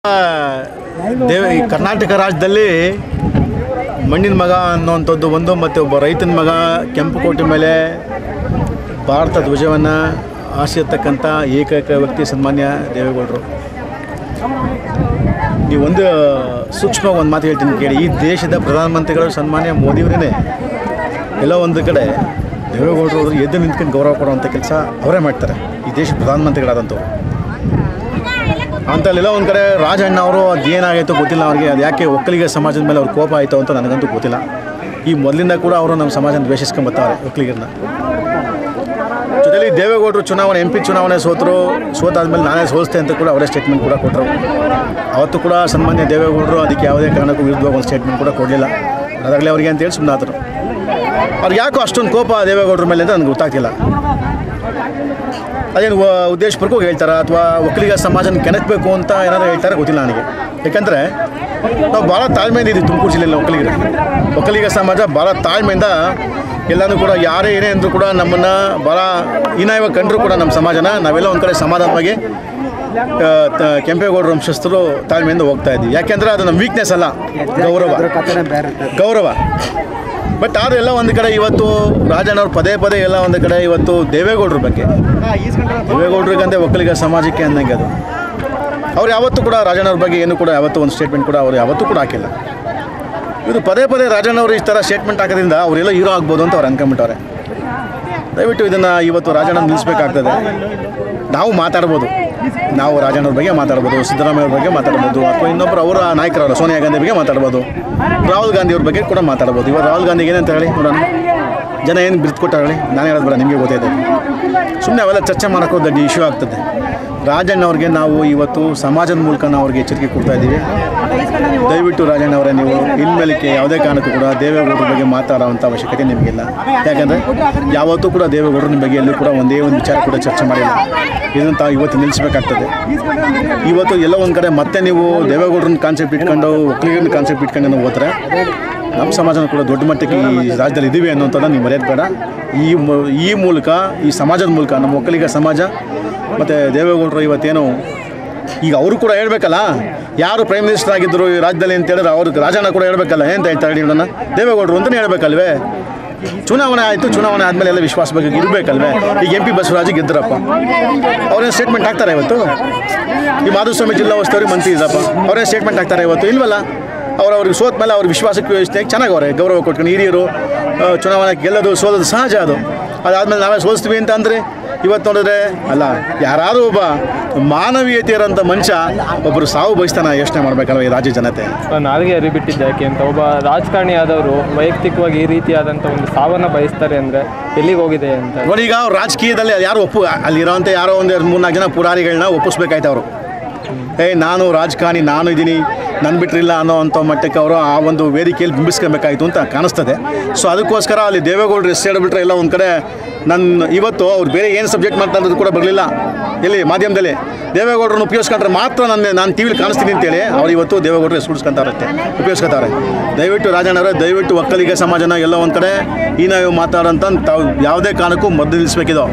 ದೇವ ಈ ಕರ್ನಾಟಕ ರಾಜ್ಯದಲ್ಲಿ ಮಣ್ಣಿನ ಮಗ ಅನ್ನುವಂಥದ್ದು ಒಂದು ಮತ್ತು ಒಬ್ಬ ರೈತನ ಮಗ ಕೆಂಪು ಕೋಟೆ ಮೇಲೆ ಭಾರತ ಧ್ವಜವನ್ನು ಹಾಸಿರ್ತಕ್ಕಂಥ ಏಕೈಕ ವ್ಯಕ್ತಿ ಸನ್ಮಾನ್ಯ ದೇವೇಗೌಡರು ನೀವು ಒಂದು ಸೂಕ್ಷ್ಮ ಒಂದು ಮಾತು ಹೇಳ್ತೀನಿ ಕೇಳಿ ಈ ದೇಶದ ಪ್ರಧಾನಮಂತ್ರಿಗಳು ಸನ್ಮಾನ್ಯ ಮೋದಿಯವರೇ ಎಲ್ಲೋ ಒಂದು ಕಡೆ ದೇವೇಗೌಡರು ಅವರು ಎದ್ದು ನಿಂತ್ಕೊಂಡು ಗೌರವ ಕೊಡುವಂಥ ಕೆಲಸ ಅವರೇ ಮಾಡ್ತಾರೆ ಈ ದೇಶದ ಪ್ರಧಾನಮಂತ್ರಿಗಳಾದಂಥವ್ರು ಅಂತಲ್ಲೆಲ್ಲ ಒಂದು ಕಡೆ ರಾಜಣ್ಣ ಅವರು ಅದು ಏನಾಗೈತೋ ಗೊತ್ತಿಲ್ಲ ಅವ್ರಿಗೆ ಅದು ಯಾಕೆ ಒಕ್ಕಲಿಗ ಸಮಾಜದ ಮೇಲೆ ಅವ್ರ ಕೋಪ ಆಯಿತು ಅಂತ ನನಗಂತೂ ಗೊತ್ತಿಲ್ಲ ಈ ಮೊದಲಿಂದ ಕೂಡ ಅವರು ನಮ್ಮ ಸಮಾಜನ ದ್ವೇಷಿಸ್ಕೊಂಬರ್ತಾರೆ ಒಕ್ಕಲಿಗರನ್ನ ಜೊತೆಲಿ ದೇವೇಗೌಡರು ಚುನಾವಣೆ ಎಂ ಪಿ ಚುನಾವಣೆ ಸೋತರು ಸೋತಾದ್ಮೇಲೆ ನಾನೇ ಸೋಲಿಸ್ತೆ ಅಂತ ಕೂಡ ಅವರೇ ಸ್ಟೇಟ್ಮೆಂಟ್ ಕೂಡ ಕೊಟ್ಟರು ಅವತ್ತು ಕೂಡ ಸನ್ಮಾನ್ಯ ದೇವೇಗೌಡರು ಅದಕ್ಕೆ ಯಾವುದೇ ಕಾರಣಕ್ಕೂ ವಿರುದ್ಧವಾಗಿ ಒಂದು ಸ್ಟೇಟ್ಮೆಂಟ್ ಕೂಡ ಕೊಡಲಿಲ್ಲ ಅದಾಗಲೇ ಅವರಿಗೆ ಅಂತೇಳಿ ಸುಮ್ಮನಾದರು ಅವ್ರಿಗೆ ಯಾಕೋ ಅಷ್ಟೊಂದು ಕೋಪ ದೇವೇಗೌಡರ ಮೇಲೆ ಅಂತ ನನಗೆ ಗೊತ್ತಾಗ್ತಿಲ್ಲ ಅದೇನು ವ- ಉದ್ದೇಶಪೂರ್ವಕವಾಗಿ ಹೇಳ್ತಾರಾ ಅಥವಾ ಒಕ್ಕಲಿಗ ಸಮಾಜನ ಕೆಣಕಬೇಕು ಅಂತ ಏನಾದರೂ ಹೇಳ್ತಾರೆ ಗೊತ್ತಿಲ್ಲ ನನಗೆ ಯಾಕಂದರೆ ನಾವು ಭಾಳ ತಾಳ್ಮೆಯಿಂದ ಇದ್ದೀವಿ ತುಮಕೂರು ಜಿಲ್ಲೆಯಲ್ಲಿ ಒಕ್ಕಲಿಗರು ಒಕ್ಕಲಿಗ ಸಮಾಜ ಭಾಳ ತಾಳ್ಮೆಯಿಂದ ಎಲ್ಲನೂ ಕೂಡ ಯಾರೇ ಏನೇ ಅಂದರೂ ಕೂಡ ನಮ್ಮನ್ನು ಭಾಳ ಹೀನಾಯವಾಗಿ ಕಂಡರೂ ಕೂಡ ನಮ್ಮ ಸಮಾಜನ ನಾವೆಲ್ಲ ಒಂದು ಕಡೆ ಸಮಾಧಾನವಾಗಿ ಆ, ತ- ಕೆಂಪೇಗೌಡರ ವಂಶಸ್ಥರು ತಾಳ್ಮೆಯಿಂದ ಹೋಗ್ತಾ ಇದ್ದೀವಿ ಯಾಕೆಂದರೆ ಅದು ನಮ್ಮ ವೀಕ್ನೆಸ್ ಅಲ್ಲ ಗೌರವ ಗೌರವ ಬಟ್ ಆದರೂ ಎಲ್ಲ ಒಂದು ಕಡೆ ಇವತ್ತು ರಾಜಣ್ಣವ್ರು ಪದೇ ಪದೇ ಎಲ್ಲ ಒಂದು ಕಡೆ ಇವತ್ತು ದೇವೇಗೌಡರ ಬಗ್ಗೆ ದೇವೇಗೌಡರಿಗಂತೆ ಒಕ್ಕಲಿಗ ಸಮಾಜಕ್ಕೆ ಅಂದಂಗೆ ಅದು ಅವ್ರು ಯಾವತ್ತೂ ಕೂಡ ರಾಜಣ್ಣವ್ರ ಬಗ್ಗೆ ಏನು ಕೂಡ ಯಾವತ್ತೂ ಒಂದು ಸ್ಟೇಟ್ಮೆಂಟ್ ಕೂಡ ಅವ್ರು ಯಾವತ್ತೂ ಕೂಡ ಹಾಕಿಲ್ಲ ಇದು ಪದೇ ಪದೇ ರಾಜಣ್ಣವರು ಈ ಥರ ಸ್ಟೇಟ್ಮೆಂಟ್ ಹಾಕೋದ್ರಿಂದ ಅವರೆಲ್ಲ ಹೀರೋ ಆಗ್ಬೋದು ಅಂತ ಅವ್ರು ಅನ್ಕೊಂಬಿಟ್ಟವ್ರೆ ದಯವಿಟ್ಟು ಇದನ್ನು ಇವತ್ತು ರಾಜಣ್ಣ ನಿಲ್ಲಿಸ್ಬೇಕಾಗ್ತದೆ ನಾವು ಮಾತಾಡ್ಬೋದು ನಾವು ರಾಜಣ್ಣವ್ರ ಬಗ್ಗೆ ಮಾತಾಡ್ಬೋದು ಸಿದ್ದರಾಮಯ್ಯ ಅವ್ರ ಬಗ್ಗೆ ಮಾತಾಡ್ಬೋದು ಅಥವಾ ಇನ್ನೊಬ್ಬರು ಅವರ ನಾಯಕರಲ್ಲ ಸೋನಿಯಾ ಗಾಂಧಿ ಬಗ್ಗೆ ಮಾತಾಡ್ಬೋದು ರಾಹುಲ್ ಗಾಂಧಿ ಅವ್ರ ಬಗ್ಗೆ ಕೂಡ ಮಾತಾಡ್ಬೋದು ಇವಾಗ ರಾಹುಲ್ ಗಾಂಧಿಗೆ ಏನಂತ ಹೇಳಿ ನೋಡೋಣ ಜನ ಏನು ಬಿರ್ತು ಕೊಟ್ಟಾರ ಹೇಳಿ ನಾನು ಹೇಳೋದು ಬೇಡ ನಿಮಗೆ ಗೊತ್ತಿದೆ ಸುಮ್ಮನೆ ಅವೆಲ್ಲ ಚರ್ಚೆ ಮಾಡೋಕ್ಕೂ ದೊಡ್ಡ ಇಶ್ಯೂ ಆಗ್ತದೆ ರಾಜಣ್ಣ ಅವ್ರಿಗೆ ನಾವು ಇವತ್ತು ಸಮಾಜದ ಮೂಲಕ ನಾವು ಅವ್ರಿಗೆ ಎಚ್ಚರಿಕೆ ಕೊಡ್ತಾ ಇದ್ದೀವಿ ದಯವಿಟ್ಟು ರಾಜಣ್ಣ ಅವರೇ ನೀವು ಇನ್ಮೇಲಕ್ಕೆ ಯಾವುದೇ ಕಾರಣಕ್ಕೂ ಕೂಡ ದೇವೇಗೌಡರ ಬಗ್ಗೆ ಮಾತಾಡೋವಂಥ ಅವಶ್ಯಕತೆ ನಿಮಗಿಲ್ಲ ಯಾಕಂದರೆ ಯಾವತ್ತೂ ಕೂಡ ದೇವೇಗೌಡರ ನಿಮ್ಮ ಬಗ್ಗೆ ಎಲ್ಲೂ ಕೂಡ ಒಂದೇ ಒಂದು ವಿಚಾರ ಕೂಡ ಚರ್ಚೆ ಮಾಡಿಲ್ಲ ಇದನ್ನು ತಾವು ಇವತ್ತು ನಿಲ್ಲಿಸಬೇಕಾಗ್ತದೆ ಇವತ್ತು ಎಲ್ಲ ಒಂದು ಕಡೆ ಮತ್ತೆ ನೀವು ದೇವೇಗೌಡರನ್ನ ಕಾನ್ಸೆಪ್ಟ್ ಇಟ್ಕೊಂಡು ಒಕ್ಕಲಿಗರನ್ನ ಕಾನ್ಸೆಪ್ಟ್ ಇಟ್ಕೊಂಡು ನಾವು ಹೋದ್ರೆ ನಮ್ಮ ಸಮಾಜನ ಕೂಡ ದೊಡ್ಡ ಮಟ್ಟಕ್ಕೆ ಈ ರಾಜ್ಯದಲ್ಲಿ ಇದ್ದೀವಿ ಅನ್ನೋಂಥದ್ದನ್ನು ನೀವು ಮರೆಯೋದು ಬೇಡ ಈ ಮೂ- ಈ ಮೂಲಕ ಈ ಸಮಾಜದ ಮೂಲಕ ನಮ್ಮ ಒಕ್ಕಲಿಗ ಸಮಾಜ ಮತ್ತು ದೇವೇಗೌಡರು ಇವತ್ತೇನು ಈಗ ಅವರು ಕೂಡ ಹೇಳ್ಬೇಕಲ್ಲ ಯಾರು ಪ್ರೈಮ್ ಮಿನಿಸ್ಟರ್ ಆಗಿದ್ದರು ಈ ರಾಜ್ಯದಲ್ಲಿ ಅಂತ ಹೇಳಿದ್ರೆ ಅವ್ರಿಗೆ ರಾಜಣ್ಣ ಕೂಡ ಹೇಳ್ಬೇಕಲ್ಲ ಏನು ಹೇಳ್ತಾರೆ ಹೇಳಿ ನೋಡೋಣ ದೇವೇಗೌಡರು ಅಂತಲೇ ಹೇಳ್ಬೇಕಲ್ವೇ ಚುನಾವಣೆ ಆಯಿತು ಚುನಾವಣೆ ಆದಮೇಲೆ ಎಲ್ಲ ವಿಶ್ವಾಸ ಬಗ್ಗೆ ಇರಬೇಕಲ್ವೇ ಈಗ ಎಂ ಪಿ ಬಸವರಾಜ್ ಗೆದ್ದರಪ್ಪ ಅವ್ರೇನು ಸ್ಟೇಟ್ಮೆಂಟ್ ಹಾಕ್ತಾರೆ ಇವತ್ತು ಈ ಮಾಧುಸ್ವಾಮಿ ಜಿಲ್ಲಾ ಉಸ್ತುವಾರಿ ಮಂತ್ರಿ ಇದ್ದಪ್ಪ ಅವ್ರೇನು ಸ್ಟೇಟ್ಮೆಂಟ್ ಹಾಕ್ತಾರೆ ಇವತ್ತು ಇಲ್ವಲ್ಲ ಅವ್ರು ಅವ್ರಿಗೆ ಸೋತ ಮೇಲೆ ಅವ್ರ ವಿಶ್ವಾಸಕ್ಕೆ ಯೋಚನೆ ಚೆನ್ನಾಗಿ ಅವರೇ ಗೌರವ ಕೊಟ್ಕೊಂಡು ಹಿರಿಯರು ಆ, ಚುನಾವಣೆ ಗೆಲ್ಲೋದು ಸೋಲೋದು ಸಹಜ ಅದು ಅದಾದಮೇಲೆ ನಾವೇ ಸೋಲಿಸ್ತೀವಿ ಅಂತ ಅಂದರೆ ಇವತ್ತು ನೋಡಿದ್ರೆ ಅಲ್ಲ ಯಾರಾದರೂ ಒಬ್ಬ ಮಾನವೀಯತೆ ಇರೋಂಥ ಮನುಷ್ಯ ಒಬ್ಬರು ಸಾವು ಬಯಸ್ತಾನ ಯೋಚನೆ ಮಾಡಬೇಕಲ್ವ ಈ ರಾಜ್ಯ ಜನತೆ ನಾಲ್ಗೆ ಅರಿಬಿಟ್ಟಿದ್ದೆ ಯಾಕೆ ಅಂತ ಒಬ್ಬ ರಾಜಕಾರಣಿ ಆದವರು ವೈಯಕ್ತಿಕವಾಗಿ ಈ ರೀತಿಯಾದಂಥ ಒಂದು ಸಾವನ್ನ ಬಯಸ್ತಾರೆ ಅಂದರೆ ಎಲ್ಲಿಗೆ ಹೋಗಿದೆ ಅಂತ ನೋಡಿ ಈಗ ಅವ್ರು ರಾಜಕೀಯದಲ್ಲಿ ಯಾರು ಒಪ್ಪು ಅಲ್ಲಿರೋಂಥ ಯಾರೋ ಒಂದು ಎರಡು ಮೂರ್ನಾಲ್ಕು ಜನ ಪುರಾರಿಗಳನ್ನ ಒಪ್ಪಿಸ್ಬೇಕಾಯ್ತು ಅವರು ಏಯ್ ನಾನು ರಾಜಕಾರಣಿ ನಾನು ಇದ್ದೀನಿ ನನ್ನ ಬಿಟ್ಟರಿಲ್ಲ ಅನ್ನೋ ಅಂಥ ಮಟ್ಟಕ್ಕೆ ಅವರು ಆ ಒಂದು ವೇದಿಕೆಯಲ್ಲಿ ಬಿಂಬಿಸ್ಕೊಬೇಕಾಯ್ತು ಅಂತ ಕಾಣಿಸ್ತದೆ ಸೊ ಅದಕ್ಕೋಸ್ಕರ ಅಲ್ಲಿ ದೇವೇಗೌಡರು ಎಸ್ ಹೇಳ್ಬಿಟ್ರೆ ಎಲ್ಲ ಒಂದು ಕಡೆ ನನ್ನ ಇವತ್ತು ಅವ್ರು ಬೇರೆ ಏನು ಸಬ್ಜೆಕ್ಟ್ ಮಾತಾಡೋದು ಕೂಡ ಬರಲಿಲ್ಲ ಎಲ್ಲಿ ಮಾಧ್ಯಮದಲ್ಲಿ ದೇವೇಗೌಡರನ್ನ ಉಪಯೋಗಿಸ್ಕೊಂಡ್ರೆ ಮಾತ್ರ ನನ್ನ ನಾನು ಟಿ ವಿಲಿ ಕಾಣಿಸ್ತೀನಿ ಅಂತೇಳಿ ಅವ್ರು ಇವತ್ತು ದೇವೇಗೌಡರು ಹೆಸರು ಉಳಿಸ್ಕೊಂತಾರಷ್ಟೇ ಉಪಯೋಗಿಸ್ಕೊತಾರೆ ದಯವಿಟ್ಟು ರಾಜಣ್ಣವರೇ ದಯವಿಟ್ಟು ಒಕ್ಕಲಿಗ ಸಮಾಜನ ಎಲ್ಲ ಒಂದು ಕಡೆ ಈ ನಾವು ಮಾತಾಡೋಂಥ ತಾವು ಯಾವುದೇ ಕಾರಣಕ್ಕೂ ಮೊದಲು ನಿಲ್ಲಿಸ್ಬೇಕಿದೋ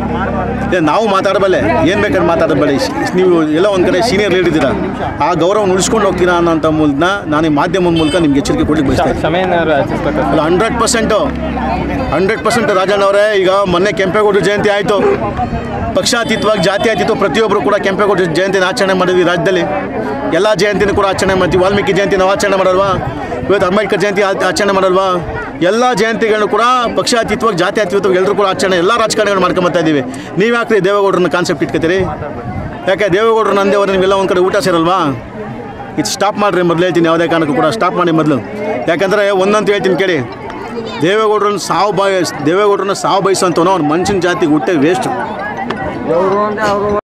ಏ, ನಾವು ಮಾತಾಡಬಲ್ಲೆ ಏನು ಬೇಕಾದ್ರೆ ಮಾತಾಡಬಲ್ಲೆ ನೀವು ಎಲ್ಲ ಒಂದು ಕಡೆ ಸೀನಿಯರ್ ಲೀಡರ್ ಇದ್ದೀರಾ ಆ ಗೌರವ ಉಳಿಸ್ಕೊಂಡು ಹೋಗ್ತೀರಾ ಅನ್ನೋಂಥ ಮೂಲಕ ನಾನು ಈ ಮಾಧ್ಯಮದ ಮೂಲಕ ನಿಮ್ಗೆ ಎಚ್ಚರಿಕೆ ಕೊಡ್ಲಿಕ್ಕೆ ಬಯಸ್ತೇನೆ ಕ್ಷಮೆಯನ್ನು ಯಾಚಿಸ್ಬೇಕು ಅಲ್ಲ ಹಂಡ್ರೆಡ್ ಪರ್ಸೆಂಟು ಹಂಡ್ರೆಡ್ ಪರ್ಸೆಂಟ್ ರಾಜಣ್ಣವರೇ ಈಗ ಮೊನ್ನೆ ಕೆಂಪೇಗೌಡರ ಜಯಂತಿ ಆಯಿತು ಪಕ್ಷಾತೀತವಾಗಿ ಜಾತ್ಯತೀತ ಪ್ರತಿಯೊಬ್ಬರು ಕೂಡ ಕೆಂಪೇಗೌಡರ ಜಯಂತಿನ ಆಚರಣೆ ಮಾಡಿದ್ವಿ ರಾಜ್ಯದಲ್ಲಿ ಎಲ್ಲ ಜಯಂತಿನೂ ಕೂಡ ಆಚರಣೆ ಮಾಡ್ತೀವಿ ವಾಲ್ಮೀಕಿ ಜಯಂತಿ ನಾವು ಆಚರಣೆ ಮಾಡಲ್ವಾ ಇವತ್ತು ಅಂಬೇಡ್ಕರ್ ಜಯಂತಿ ಆ- ಆಚರಣೆ ಮಾಡಲ್ವಾ ಎಲ್ಲ ಜಯಂತಿಗಳನ್ನು ಕೂಡ ಪಕ್ಷಾತೀತವಾಗಿ ಜಾತ್ಯತೀತವಾಗಿ ಎಲ್ಲರೂ ಕೂಡ ಆಚರಣೆ ಎಲ್ಲ ರಾಜಕಾರಣಿಗಳು ಮಾಡ್ಕೊಂಬತ್ತಾ ಇದ್ದೀವಿ ನೀವು ಯಾಕ್ರಿ ದೇವೇಗೌಡರನ್ನ ಕಾನ್ಸೆಪ್ಟ್ ಇಟ್ಕೊತೀರಿ ಯಾಕೆ ದೇವೇಗೌಡರು ನಂದೇವರು ನೀವೆಲ್ಲ ಒಂದು ಕಡೆ ಊಟ ಸೇರಲ್ವಾ ಇದು ಸ್ಟಾಪ್ ಮಾಡಿರಿ ಮೊದಲು ಹೇಳ್ತೀನಿ ಯಾವುದೇ ಕಾರಣಕ್ಕೂ ಕೂಡ ಸ್ಟಾಪ್ ಮಾಡಿ ಮೊದಲು ಯಾಕಂದರೆ ಒಂದಂತ ಹೇಳ್ತೀನಿ ಕೇಳಿ ದೇವೇಗೌಡರನ್ನ ಸಾವು ಬಾಯ ದೇವೇಗೌಡರನ್ನ ಸಾವು ಬಯಸೋಂಥವನು ಅವ್ನು ಮನುಷ್ಯನ ಜಾತಿಗೆ ಹುಟ್ಟೆ ವೇಸ್ಟ್